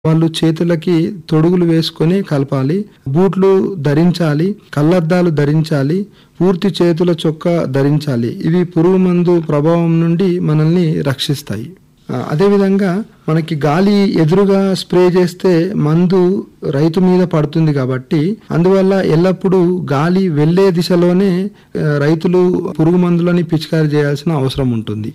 వాళ్ళు చేతులకి తొడుగులు వేసుకొని కలపాలి బూట్లు ధరించాలి కళ్ళద్దాలు ధరించాలి పూర్తి చేతుల చొక్కా ధరించాలి ఇవి పురుగు మందు ప్రభావం నుండి మనల్ని రక్షిస్తాయి ఆ, అదేవిధంగా మనకి గాలి ఎదురుగా స్ప్రే చేస్తే మందు రైతు మీద పడుతుంది కాబట్టి అందువల్ల ఎల్లప్పుడూ గాలి వెళ్ళే దిశలోనే ఆ, రైతులు పురుగు మందులని పిచికారి చేయాల్సిన అవసరం ఉంటుంది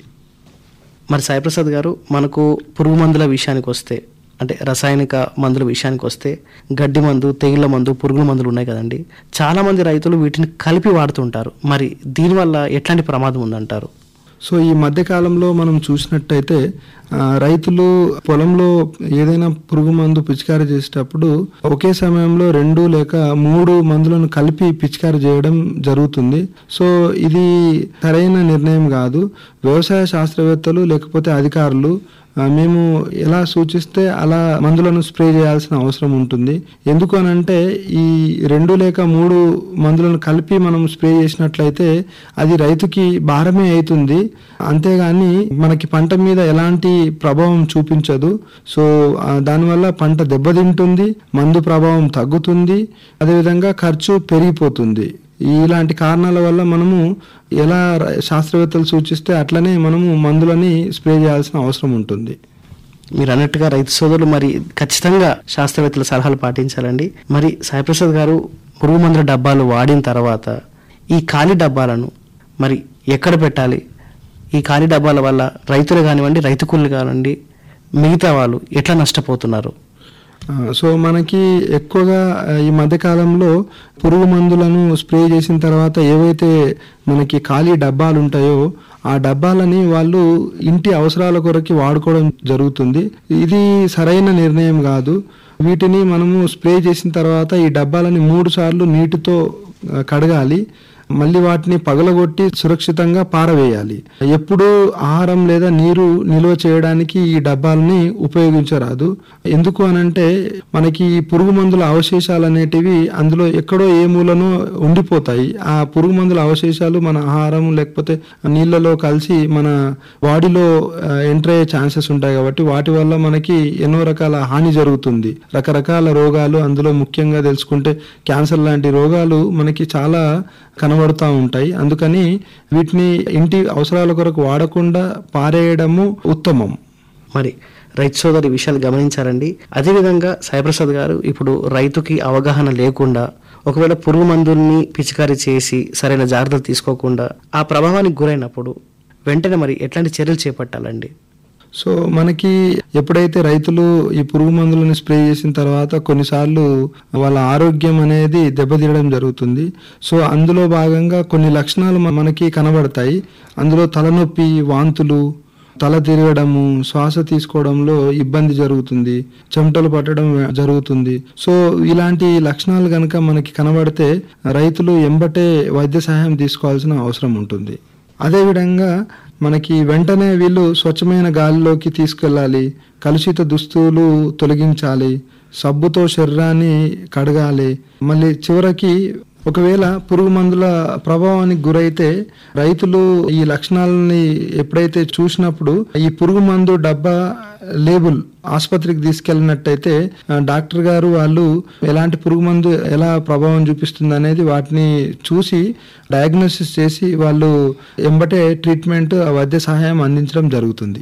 మరి సాయిప్రసాద్ గారు మనకు పురుగు మందుల విషయానికి వస్తే అంటే రసాయనిక మందుల విషయానికి వస్తే గడ్డి మందు తెగుళ్ళ మందు పురుగుల మందులు ఉన్నాయి కదండి చాలా మంది రైతులు వీటిని కలిపి వాడుతుంటారు మరి దీనివల్ల ఎట్లాంటి ప్రమాదం ఉందంటారు సో ఈ మధ్య కాలంలో మనం చూసినట్టయితే ఆ, రైతులు పొలంలో ఏదైనా పురుగు మందు పిచికారీ చేసేటప్పుడు ఒకే సమయంలో రెండు లేక మూడు మందులను కలిపి పిచికారీ చేయడం జరుగుతుంది సో ఇది సరైన నిర్ణయం కాదు వ్యవసాయ శాస్త్రవేత్తలు లేకపోతే అధికారులు ఆ, మేము ఎలా సూచిస్తే అలా మందులను స్ప్రే చేయాల్సిన అవసరం ఉంటుంది ఎందుకు అనంటే ఈ రెండు లేక మూడు మందులను కలిపి మనం స్ప్రే చేసినట్లయితే అది రైతుకి భారమే అవుతుంది అంతేగాని మనకి పంట మీద ఎలాంటి ప్రభావం చూపించదు సో ఆ, దానివల్ల పంట దెబ్బతింటుంది మందు ప్రభావం తగ్గుతుంది అదేవిధంగా ఖర్చు పెరిగిపోతుంది ఇలాంటి కారణాల వల్ల మనము ఎలా ర- శాస్త్రవేత్తలు సూచిస్తే అట్లనే మనము మందులని స్ప్రే చేయాల్సిన అవసరం ఉంటుంది మీరు అన్నట్టుగా రైతు సోదరులు మరి ఖచ్చితంగా శాస్త్రవేత్తల సలహాలు పాటించాలండి మరి సాయిప్రసాద్ గారు పురుగు మందుల డబ్బాలు వాడిన తర్వాత ఈ ఖాళీ డబ్బాలను మరి ఎక్కడ పెట్టాలి ఈ ఖాళీ డబ్బాల వల్ల రైతులు కానివ్వండి రైతు కూలీలు కానివ్వండి మిగతా వాళ్ళు ఎట్లా నష్టపోతున్నారు ఆ, సో మనకి ఎక్కువగా ఆ, ఈ మధ్య కాలంలో పురుగు మందులను స్ప్రే చేసిన తర్వాత ఏవైతే మనకి ఖాళీ డబ్బాలు ఉంటాయో ఆ డబ్బాలని వాళ్ళు ఇంటి అవసరాల కొరకి వాడుకోవడం జరుగుతుంది ఇది సరైన నిర్ణయం కాదు వీటిని మనము స్ప్రే చేసిన తర్వాత ఈ డబ్బాలని మూడు సార్లు నీటితో ఆ, కడగాలి మళ్ళీ వాటిని పగలగొట్టి సురక్షితంగా పారవేయాలి ఎప్పుడు ఆహారం లేదా నీరు నిల్వ చేయడానికి ఈ డబ్బాలని ఉపయోగించరాదు ఎందుకు అనంటే మనకి ఈ పురుగు మందుల అవశేషాలు అనేటివి అందులో ఎక్కడో ఏ మూలనో ఉండిపోతాయి ఆ పురుగు మందుల అవశేషాలు మన ఆహారం లేకపోతే నీళ్ళలో కలిసి మన బాడీలో ఎంటర్ అయ్యే ఛాన్సెస్ ఉంటాయి కాబట్టి వాటి వల్ల మనకి ఎన్నో రకాల హాని జరుగుతుంది రకరకాల రోగాలు అందులో ముఖ్యంగా తెలుసుకుంటే క్యాన్సర్ లాంటి రోగాలు మనకి చాలా కనబడుతూ ఉంటాయి అందుకని వీటిని ఇంటి అవసరాల కొరకు వాడకుండా పారేయడము ఉత్తమం మరి రైతు సోదరి విషయాలు గమనించారండి అదేవిధంగా సాయిప్రసాద్ గారు ఇప్పుడు రైతుకి అవగాహన లేకుండా ఒకవేళ పురుగు మందుల్ని పిచికారీ చేసి సరైన జాగ్రత్తలు తీసుకోకుండా ఆ ప్రభావానికి గురైనప్పుడు వెంటనే మరి ఎట్లాంటి చర్యలు చేపట్టాలండి సో మనకి ఎప్పుడైతే రైతులు ఈ పురుగు మందులను స్ప్రే చేసిన తర్వాత కొన్నిసార్లు వాళ్ళ ఆరోగ్యం అనేది దెబ్బతీయడం జరుగుతుంది సో అందులో భాగంగా కొన్ని లక్షణాలు మ- మనకి కనబడతాయి అందులో తలనొప్పి వాంతులు తల తిరగడము శ్వాస తీసుకోవడంలో ఇబ్బంది జరుగుతుంది చెమటలు పట్టడం జరుగుతుంది సో ఇలాంటి లక్షణాలు కనుక మనకి కనబడితే రైతులు ఎంబటే వైద్య సహాయం తీసుకోవాల్సిన అవసరం ఉంటుంది అదేవిధంగా మనకి వెంటనే వీళ్ళు స్వచ్ఛమైన గాలిలోకి తీసుకెళ్ళాలి కలుషిత దుస్తులు తొలగించాలి సబ్బుతో శరీరాన్ని కడగాలి మళ్ళీ చివరికి ఒకవేళ పురుగు మందుల ప్రభావానికి గురైతే రైతులు ఈ లక్షణాలని ఎప్పుడైతే చూసినప్పుడు ఈ పురుగు మందు డబ్బా లేబుల్ ఆసుపత్రికి తీసుకెళ్ళినట్టయితే ఆ, డాక్టర్ గారు వాళ్ళు ఎలాంటి పురుగు మందు ఎలా ప్రభావం చూపిస్తుంది అనేది వాటిని చూసి డయాగ్నోసిస్ చేసి వాళ్ళు ఎంబటే ట్రీట్మెంట్ వైద్య సహాయం అందించడం జరుగుతుంది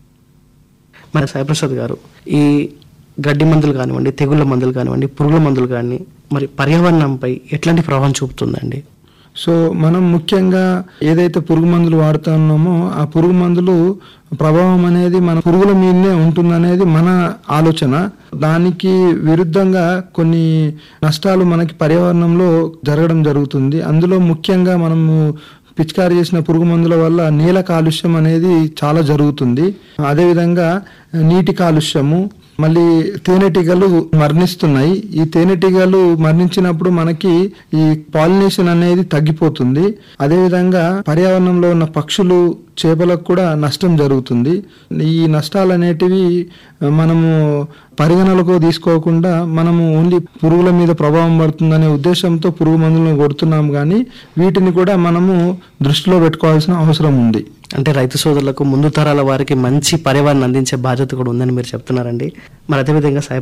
మరి సాయిప్రసాద్ గారు ఈ గడ్డి మందులు కానివ్వండి తెగుళ్ళ మందులు కానివ్వండి పురుగుల మందులు కానీ మరి పర్యావరణంపై ఎట్లాంటి ప్రభావం చూపుతుందండి సో మనం ముఖ్యంగా ఏదైతే పురుగు మందులు వాడుతున్నామో ఆ పురుగు మందులు ప్రభావం అనేది మన పురుగుల మీదనే ఉంటుందనేది మన ఆలోచన దానికి విరుద్ధంగా కొన్ని నష్టాలు మనకి పర్యావరణంలో జరగడం జరుగుతుంది అందులో ముఖ్యంగా మనము పిచికారి చేసిన పురుగు మందుల వల్ల నీల కాలుష్యం అనేది చాలా జరుగుతుంది అదేవిధంగా నీటి కాలుష్యము మళ్ళీ తేనెటీగలు మరణిస్తున్నాయి ఈ తేనెటీగలు మరణించినప్పుడు మనకి ఈ పాలినేషన్ అనేది తగ్గిపోతుంది అదేవిధంగా పర్యావరణంలో ఉన్న పక్షులు చేపలకు కూడా నష్టం జరుగుతుంది ఈ నష్టాలు అనేటివి మనము పరిగణలోకి తీసుకోకుండా మనము ఓన్లీ పురుగుల మీద ప్రభావం పడుతుందనే ఉద్దేశంతో పురుగు మందులను కొడుతున్నాం కానీ వీటిని కూడా మనము దృష్టిలో పెట్టుకోవాల్సిన అవసరం ఉంది అంటే రైతు సోదరులకు ముందు తరాల వారికి మంచి పరివారాన్ని అందించే బాధ్యత కూడా ఉందని మీరు చెప్తున్నారండి మరి అదేవిధంగా సాయి